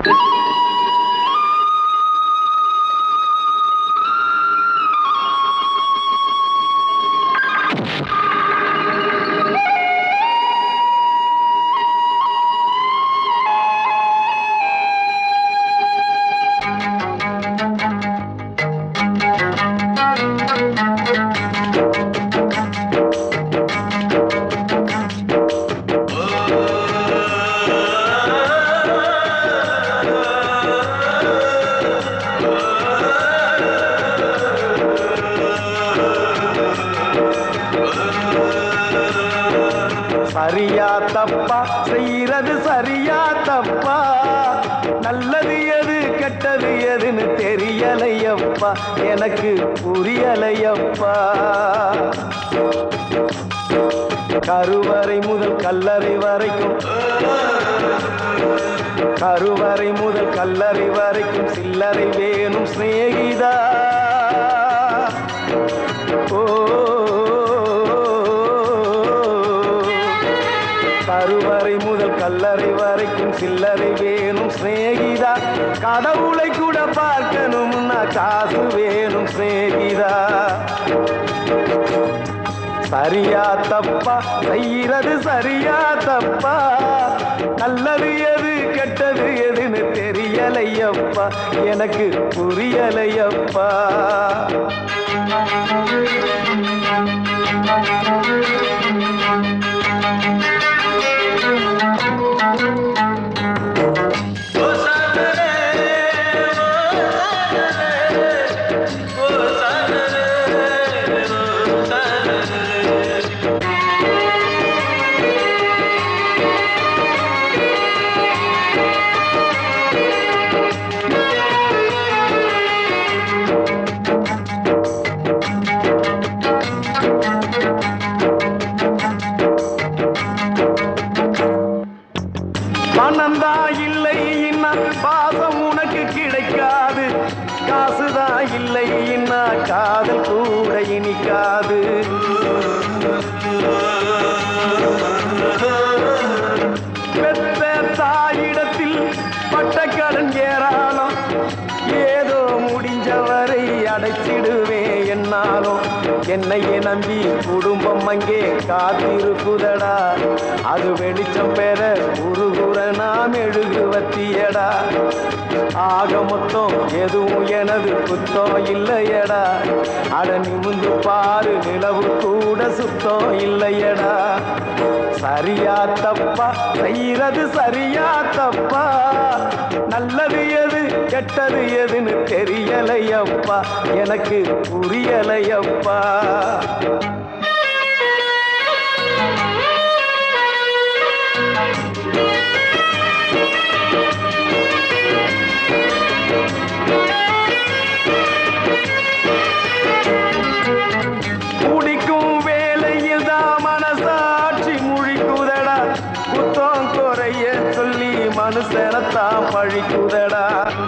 சரியா தப்பா செய்யறது சரியா தப்பா நல்லது எது கெட்டது எதுன்னு தெரியலையப்பா எனக்கு புரியலையப்பா கருவறை முதல் கல்லறை வரைக்கும் கருவறை முதல் கல்லறை வரைக்கும் சில்லறை வேணும் சிநேகிதா ஓ கருவறை முதல் கல்லறை வரைக்கும் சில்லறை வேணும் சிநேகிதா கடவுளை கூட பார்க்கணும்னா காசு வேணும் சிநேகிதா சரியா தப்பா செய்யறது சரியா தப்பா நல்லது எது கெட்டது எதுன்னு தெரியலையப்பா எனக்கு புரியலையப்பா பணம்தான் இல்லை இன்னா பாசம் உனக்கு கிடைக்காது காசுதான் இல்லை இன்னா காதல் கூட இனிக்காது பெத்த தாயிடத்தில் பட்டக்கடன் ஏராளம் ஏதோ முடிஞ்சவரை அடைச்சிடுவேன் என்னாலும் என்னையே நம்பி குடும்பம் அங்கே காத்திருக்குதடா அது வெளிச்சம் பெற உருகுற நாம் எழுகுவத்தியடா ஆக மொத்தம் எதுவும் எனது குத்தம் இல்லையடா அட நிமிந்து பாரு நிலவு கூட சுத்தம் இல்லையடா சரியா தப்பா செய்யறது சரியா தப்பா நல்லது எது கெட்டது எதுன்னு தெரியலையப்பா எனக்கு புரியலையப்பா குடிக்கும் வேலையில் தான் மனசாட்சி முழிக்குதடா குத்தம் குறைய சொல்லி மனுஷனத்தான் பழிக்குதடா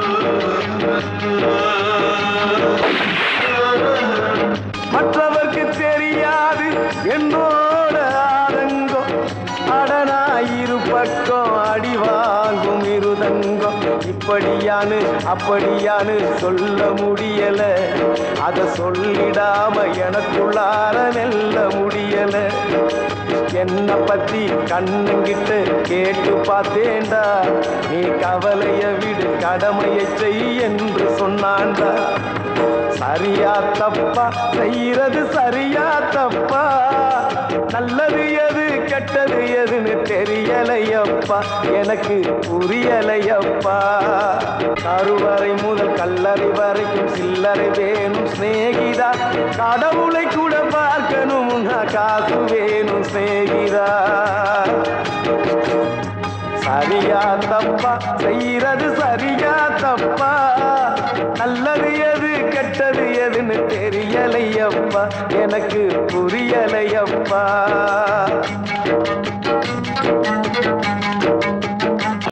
மற்றவர்க்கு தெரியாது என்னோட ஆதங்கம் அடனாயிரு பக்கம் அடி வாங்கும் இருதங்கம் இப்படியான்னு அப்படியான்னு சொல்ல முடியல அத சொல்லிடாம எனக்குள்ளார மெல்ல முடியல என்ன பத்தி கண்ணுங்கிட்ட கேட்டு பார்த்தேன்டா நீ கவலைய விடு கடமையை செய் என்று சொன்னான்டா சரியா தப்பா செய்யறது சரியா தப்பா நல்லது எது கெட்டது எதுன்னு தெரியலையப்பா எனக்கு புரியலையப்பா கருவறை முதல் கல்லறை வரைக்கும் சில்லறை வேணும் சிநேகிதா கடவுளை கூட பார்க்கணும்னா காசு வேணும் சிநேகிதா சரியா தப்பா செய்யறது சரியா தப்பா நல்லது எது கெட்டது எதுன்னு தெரியலையப்பா எனக்கு புரியலையப்பா